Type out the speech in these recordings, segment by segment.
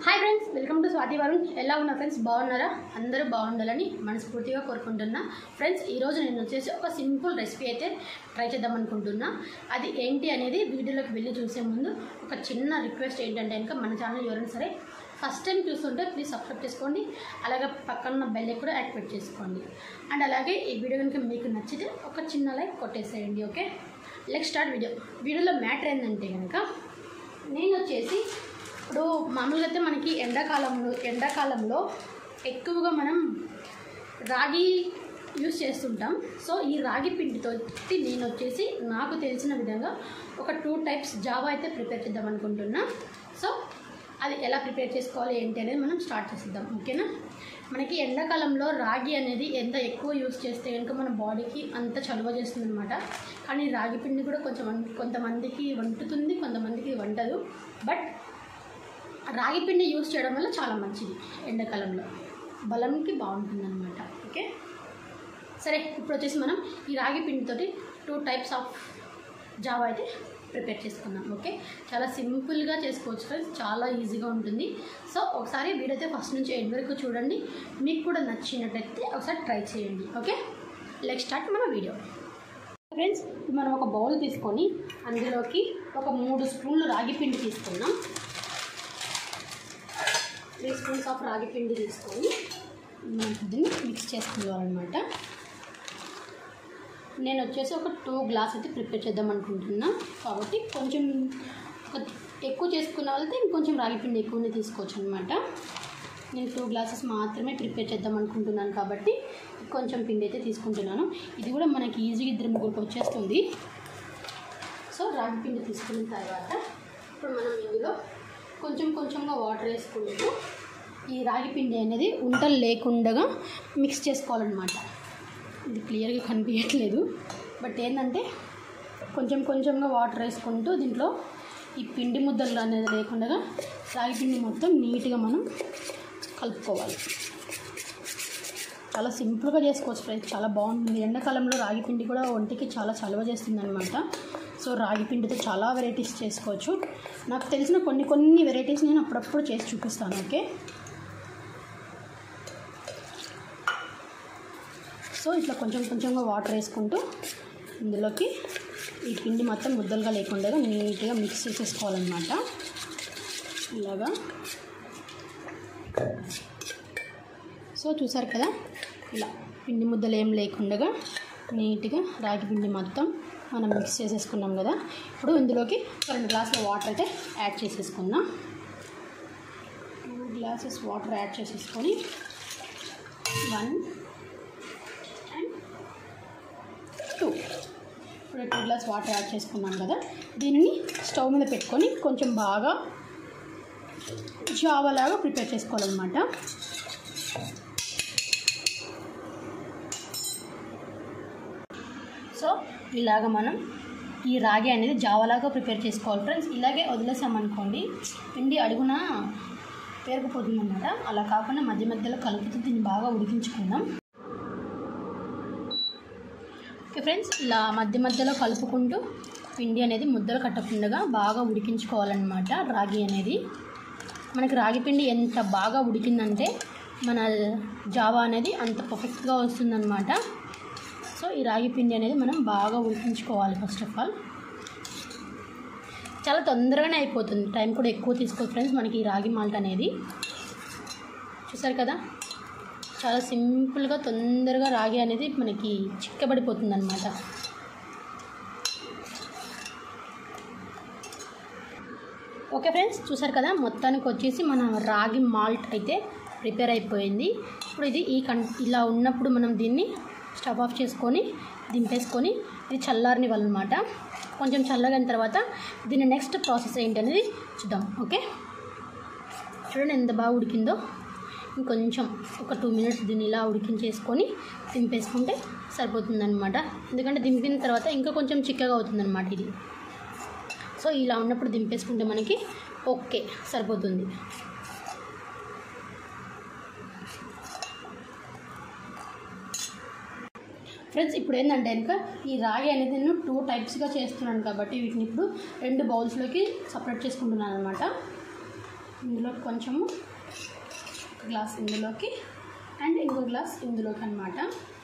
hi friends welcome to Swathi Varun ఎలా ఉన్నా friends బాగున్నారా అందరూ బాగుండాలని మనస్ఫూర్తిగా కోరుకుంటున్నా ఫ్రెండ్స్ ఈరోజు నేను వచ్చేసి ఒక సింపుల్ రెసిపీ అయితే ట్రై చేద్దాం అనుకుంటున్నా అది ఏంటి అనేది వీడియోలోకి వెళ్ళి చూసే ముందు ఒక చిన్న రిక్వెస్ట్ ఏంటంటే కనుక మన ఛానల్ ఎవరైనా సరే ఫస్ట్ టైం చూస్తుంటే ప్లీజ్ సబ్స్క్రైబ్ చేసుకోండి అలాగే పక్కన బెల్ కూడా యాక్టివేట్ చేసుకోండి అండ్ అలాగే ఈ వీడియో కనుక మీకు నచ్చితే ఒక చిన్న లైక్ కొట్టేసేయండి ఓకే లెక్ స్టార్ట్ వీడియో వీడియోలో మ్యాటర్ ఏంటంటే కనుక నేను వచ్చేసి ఇప్పుడు మామూలుగా అయితే మనకి ఎండాకాలంలో ఎండాకాలంలో ఎక్కువగా మనం రాగి యూస్ చేస్తుంటాం సో ఈ రాగి పిండితో నేను వచ్చేసి నాకు తెలిసిన విధంగా ఒక టూ టైప్స్ జావా అయితే ప్రిపేర్ చేద్దాం అనుకుంటున్నా సో అది ఎలా ప్రిపేర్ చేసుకోవాలి ఏంటి అనేది మనం స్టార్ట్ చేసేద్దాం ఓకేనా మనకి ఎండాకాలంలో రాగి అనేది ఎంత ఎక్కువ యూస్ చేస్తే కనుక మన బాడీకి అంత చలువ చేస్తుంది అనమాట కానీ రాగి పిండి కూడా కొంచెం కొంతమందికి వంటుతుంది కొంతమందికి వంటదు బట్ రాగి పిండి యూస్ చేయడం వల్ల చాలా మంచిది ఎండాకాలంలో బలంకి బాగుంటుంది అనమాట ఓకే సరే ఇప్పుడు వచ్చేసి మనం ఈ రాగి పిండితోటి టూ టైప్స్ ఆఫ్ జావా అయితే ప్రిపేర్ చేసుకుందాం ఓకే చాలా సింపుల్గా చేసుకోవచ్చు ఫ్రెండ్స్ చాలా ఈజీగా ఉంటుంది సో ఒకసారి వీడియో అయితే ఫస్ట్ నుంచి ఎండ్ వరకు చూడండి మీకు కూడా నచ్చినట్లయితే ఒకసారి ట్రై చేయండి ఓకే లెక్ స్టార్ట్ మన వీడియో ఫ్రెండ్స్ ఇప్పుడు మనం ఒక బౌల్ తీసుకొని అందులోకి ఒక మూడు స్పూన్లు రాగి పిండి తీసుకున్నాం త్రీ స్పూన్స్ ఆఫ్ రాగి పిండి తీసుకొని దీన్ని మిక్స్ చేసుకోవాలన్నమాట నేను వచ్చేసి ఒక టూ గ్లాస్ అయితే ప్రిపేర్ చేద్దాం అనుకుంటున్నా కాబట్టి కొంచెం ఒక ఎక్కువ చేసుకున్న వాళ్ళైతే ఇంకొంచెం రాగి పిండి ఎక్కువనే తీసుకోవచ్చు అనమాట నేను టూ గ్లాసెస్ మాత్రమే ప్రిపేర్ చేద్దాం అనుకుంటున్నాను కాబట్టి కొంచెం పిండి అయితే తీసుకుంటున్నాను ఇది కూడా మనకి ఈజీగా ఇద్దరు ముగ్గురికి వచ్చేస్తుంది సో రాగి పిండి తీసుకున్న తర్వాత ఇప్పుడు మనం ఇందులో కొంచెం కొంచెంగా వాటర్ వేసుకుంటూ ఈ రాగి పిండి అనేది ఉంటలు లేకుండా మిక్స్ చేసుకోవాలన్నమాట ఇది క్లియర్గా కనిపించట్లేదు బట్ ఏంటంటే కొంచెం కొంచెంగా వాటర్ వేసుకుంటూ దీంట్లో ఈ పిండి ముద్దలు అనేది లేకుండా రాగి పిండి మొత్తం నీట్గా మనం కలుపుకోవాలి చాలా సింపుల్గా చేసుకోవచ్చు ఫ్రెండ్స్ చాలా బాగుంటుంది ఎండాకాలంలో రాగి పిండి కూడా ఒంటికి చాలా చలవ చేస్తుంది అనమాట సో రాగి పిండితో చాలా వెరైటీస్ చేసుకోవచ్చు నాకు తెలిసిన కొన్ని కొన్ని వెరైటీస్ నేను అప్పుడప్పుడు చేసి చూపిస్తాను ఓకే సో ఇట్లా కొంచెం కొంచెంగా వాటర్ వేసుకుంటూ ఇందులోకి ఈ పిండి మొత్తం ముద్దలుగా లేకుండా నీట్గా మిక్స్ చేసేసుకోవాలన్నమాట ఇలాగా సో చూసారు కదా ఇలా పిండి ముద్దలు ఏం లేకుండా నీట్గా రాగి పిండి మొత్తం మనం మిక్స్ చేసేసుకున్నాం కదా ఇప్పుడు ఇందులోకి రెండు గ్లాసుల వాటర్ అయితే యాడ్ చేసేసుకుందాం టూ గ్లాసెస్ వాటర్ యాడ్ చేసేసుకొని వన్ అండ్ టూ ఇప్పుడు టూ గ్లాస్ వాటర్ యాడ్ చేసుకున్నాం కదా దీనిని స్టవ్ మీద పెట్టుకొని కొంచెం బాగా జావలాగా ప్రిపేర్ చేసుకోవాలన్నమాట సో ఇలాగ మనం ఈ రాగి అనేది జావలాగా ప్రిపేర్ చేసుకోవాలి ఫ్రెండ్స్ ఇలాగే వదిలేసామనుకోండి పిండి అడుగున పేరుకుపోతుంది అన్నమాట అలా కాకుండా మధ్య మధ్యలో కలుపుతూ దీన్ని బాగా ఉడికించుకుందాం ఓకే ఫ్రెండ్స్ ఇలా మధ్య మధ్యలో కలుపుకుంటూ పిండి అనేది ముద్దలు కట్టకుండా బాగా ఉడికించుకోవాలన్నమాట రాగి అనేది మనకి రాగి పిండి ఎంత బాగా ఉడికిందంటే మన జావా అనేది అంత పర్ఫెక్ట్గా వస్తుందన్నమాట సో ఈ రాగి పిండి అనేది మనం బాగా ఉడికించుకోవాలి ఫస్ట్ ఆఫ్ ఆల్ చాలా తొందరగానే అయిపోతుంది టైం కూడా ఎక్కువ తీసుకోదు ఫ్రెండ్స్ మనకి ఈ రాగి మాల్ట్ అనేది చూసారు కదా చాలా సింపుల్గా తొందరగా రాగి అనేది మనకి చిక్కబడిపోతుంది అనమాట ఓకే ఫ్రెండ్స్ చూసారు కదా మొత్తానికి వచ్చేసి మన రాగి మాల్ట్ అయితే ప్రిపేర్ అయిపోయింది ఇప్పుడు ఇది ఈ కన్ ఇలా ఉన్నప్పుడు మనం దీన్ని స్టవ్ ఆఫ్ చేసుకొని దింపేసుకొని ఇది చల్లారనివ్వాలన్నమాట కొంచెం చల్లగైన తర్వాత దీని నెక్స్ట్ ప్రాసెస్ ఏంటి అనేది చూద్దాం ఓకే చూడండి ఎంత బాగా ఉడికిందో ఇంకొంచెం ఒక టూ మినిట్స్ దీన్ని ఇలా ఉడికించేసుకొని దింపేసుకుంటే సరిపోతుందన్నమాట ఎందుకంటే దింపిన తర్వాత ఇంకా కొంచెం చిక్కగా అవుతుందన్నమాట ఇది సో ఇలా ఉన్నప్పుడు దింపేసుకుంటే మనకి ఓకే సరిపోతుంది ఫ్రెండ్స్ ఇప్పుడు ఏంటంటే కనుక ఈ రాగి అనేది నేను టూ టైప్స్గా చేస్తున్నాను కాబట్టి వీటిని ఇప్పుడు రెండు బౌల్స్లోకి సపరేట్ చేసుకుంటున్నాను అనమాట ఇందులో కొంచెము ఒక గ్లాస్ ఇందులోకి అండ్ ఇంకో గ్లాస్ ఇందులోకి అనమాట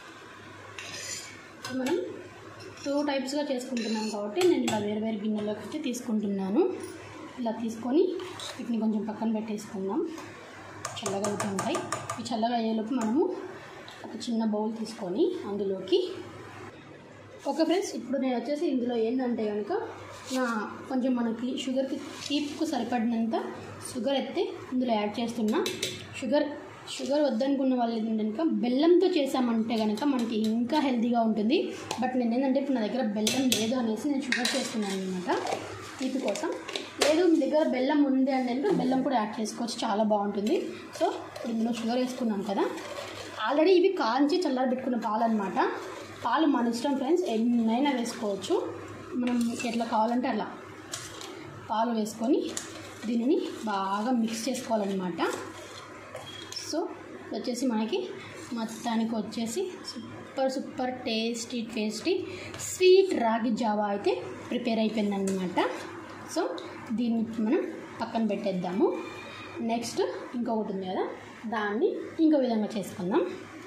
మనం టూ టైప్స్గా చేసుకుంటున్నాం కాబట్టి నేను ఇలా వేరు వేరు గిన్నెలోకి అయితే తీసుకుంటున్నాను ఇలా తీసుకొని వీటిని కొంచెం పక్కన పెట్టేసుకుందాం చల్లగా అవుతూ ఉంటాయి ఈ చల్లగా అయ్యేలోపు మనము ఒక చిన్న బౌల్ తీసుకొని అందులోకి ఓకే ఫ్రెండ్స్ ఇప్పుడు నేను వచ్చేసి ఇందులో ఏంటంటే కనుక నా కొంచెం మనకి షుగర్కి తీపుకు సరిపడినంత షుగర్ అయితే ఇందులో యాడ్ చేస్తున్నా షుగర్ షుగర్ వద్దనుకున్న వాళ్ళు ఏంటంటే కనుక బెల్లంతో చేసామంటే కనుక మనకి ఇంకా హెల్తీగా ఉంటుంది బట్ నేను ఏంటంటే ఇప్పుడు నా దగ్గర బెల్లం లేదు అనేసి నేను షుగర్ చేస్తున్నాను అనమాట తీపి కోసం లేదు మీ దగ్గర బెల్లం ఉంది అంటే కనుక బెల్లం కూడా యాడ్ చేసుకోవచ్చు చాలా బాగుంటుంది సో ఇప్పుడు ఇందులో షుగర్ వేసుకున్నాం కదా ఆల్రెడీ ఇవి కాంచి చల్లారబెట్టుకున్న పాలు అనమాట పాలు మన ఇష్టం ఫ్రెండ్స్ ఎన్నైనా వేసుకోవచ్చు మనం ఎట్లా కావాలంటే అలా పాలు వేసుకొని దీనిని బాగా మిక్స్ చేసుకోవాలన్నమాట సో ఇది వచ్చేసి మనకి మొత్తానికి వచ్చేసి super super tasty tasty sweet రాగి జావా అయితే ప్రిపేర్ అయిపోయిందన్నమాట సో దీన్ని ఇప్పుడు మనం పక్కన పెట్టేద్దాము నెక్స్ట్ ఇంకొకటి ఉంది కదా దాన్ని ఇంకో విధంగా చేసుకుందాం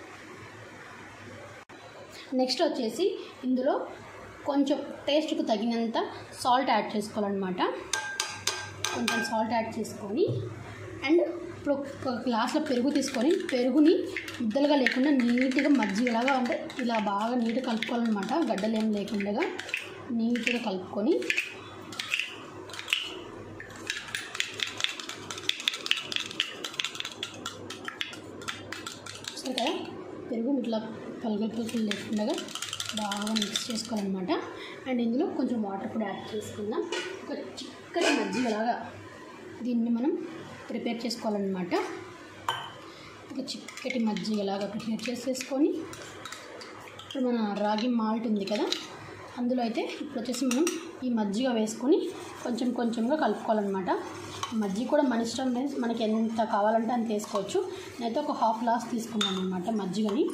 నెక్స్ట్ వచ్చేసి ఇందులో కొంచెం టేస్ట్కు తగినంత సాల్ట్ యాడ్ చేసుకోవాలన్నమాట కొంచెం సాల్ట్ యాడ్ చేసుకొని అండ్ ఇప్పుడు ఒక గ్లాస్లో పెరుగు తీసుకొని పెరుగుని ముద్దలుగా లేకుండా నీట్గా మజ్జిగలాగా అంటే ఇలా బాగా నీట్గా కలుపుకోవాలన్నమాట గడ్డలు ఏం లేకుండా నీట్గా కలుపుకొని చూస్తారు కదా పెరుగు ఇట్లా పలుగులు పలుకులు లేకుండా బాగా మిక్స్ చేసుకోవాలన్నమాట అండ్ ఇందులో కొంచెం వాటర్ కూడా యాడ్ చేసుకుందాం ఒక చిక్కటి మజ్జిగలాగా దీన్ని మనం ప్రిపేర్ చేసుకోవాలన్నమాట ఒక చిక్కటి మజ్జిగలాగా ప్రిపేర్ చేసేసుకొని ఇప్పుడు మన రాగి మాల్ట్ ఉంది కదా అందులో అయితే ఇప్పుడు వచ్చేసి మనం ఈ మజ్జిగ వేసుకొని కొంచెం కొంచెంగా కలుపుకోవాలన్నమాట మజ్జిగ కూడా మన ఇష్టం means మనకి ఎంత కావాలంటే అంత వేసుకోవచ్చు నేనైతే ఒక హాఫ్ గ్లాస్ తీసుకున్నాను అనమాట మజ్జిగని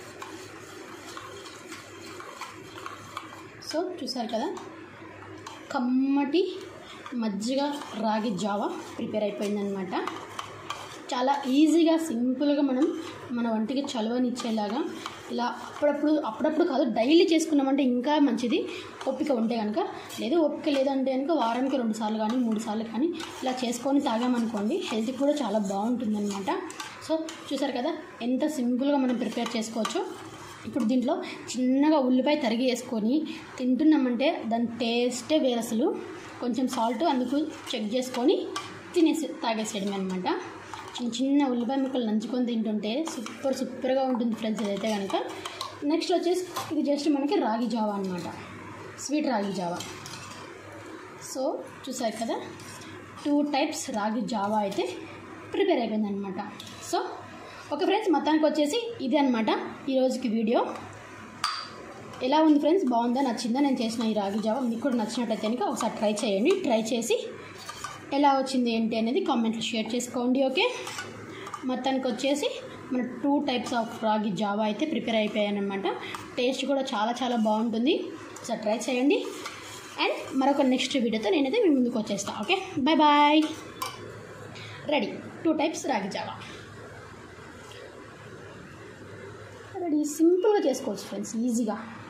సో చూసారు కదా కమ్మటి మజ్జిగ రాగి జావా ప్రిపేర్ అయిపోయిందనమాట చాలా ఈజీగా సింపుల్గా మనం మన వంటికి చలవనిచ్చేలాగా ఇలా అప్పుడప్పుడు అప్పుడప్పుడు కాదు డైలీ చేసుకున్నామంటే ఇంకా మంచిది ఓపిక ఉంటే కనుక లేదు ఓపిక లేదంటే కనుక వారానికి రెండు సార్లు కానీ మూడు సార్లు కానీ ఇలా చేసుకొని తాగామనుకోండి హెల్త్ కూడా చాలా బాగుంటుందన్నమాట సో చూసారు కదా ఎంత సింపుల్గా మనం ప్రిపేర్ చేసుకోవచ్చు ఇప్పుడు దీంట్లో చిన్నగా ఉల్లిపాయ తరిగి వేసుకొని తింటున్నామంటే దాని టేస్టే వేరు అసలు కొంచెం సాల్ట్ అందుకు చెక్ చేసుకొని తినేసి తాగేసేయడమే అనమాట చిన్న చిన్న ఉల్లిపాయ ముక్కలు నంచుకొని తింటుంటే సూపర్ సూపర్గా ఉంటుంది ఫ్రెండ్స్ ఇదైతే కనుక నెక్స్ట్ వచ్చేసి ఇది జస్ట్ మనకి రాగి జావా అనమాట స్వీట్ రాగి జావా సో చూసారు కదా టూ టైప్స్ రాగి జావా అయితే ప్రిపేర్ అయిపోయిందనమాట సో ఓకే ఫ్రెండ్స్ మొత్తానికి వచ్చేసి ఇది అనమాట ఈరోజుకి వీడియో ఎలా ఉంది ఫ్రెండ్స్ బాగుందా నచ్చిందా నేను చేసిన ఈ రాగి జావా మీకు కూడా నచ్చినట్టయితే కనుక ఒకసారి ట్రై చేయండి ట్రై చేసి ఎలా వచ్చింది ఏంటి అనేది కామెంట్లో షేర్ చేసుకోండి ఓకే మొత్తానికి వచ్చేసి మన టూ టైప్స్ ఆఫ్ రాగి జావా అయితే ప్రిపేర్ అయిపోయాయన్నమాట టేస్ట్ కూడా చాలా చాలా బాగుంటుంది ఒకసారి ట్రై చేయండి అండ్ మరొక నెక్స్ట్ వీడియోతో నేనైతే మీ ముందుకు వచ్చేస్తాను okay bye bye ready two types రాగి జావా రెడీ సింపుల్గా చేసుకోవచ్చు ఫ్రెండ్స్ ఈజీగా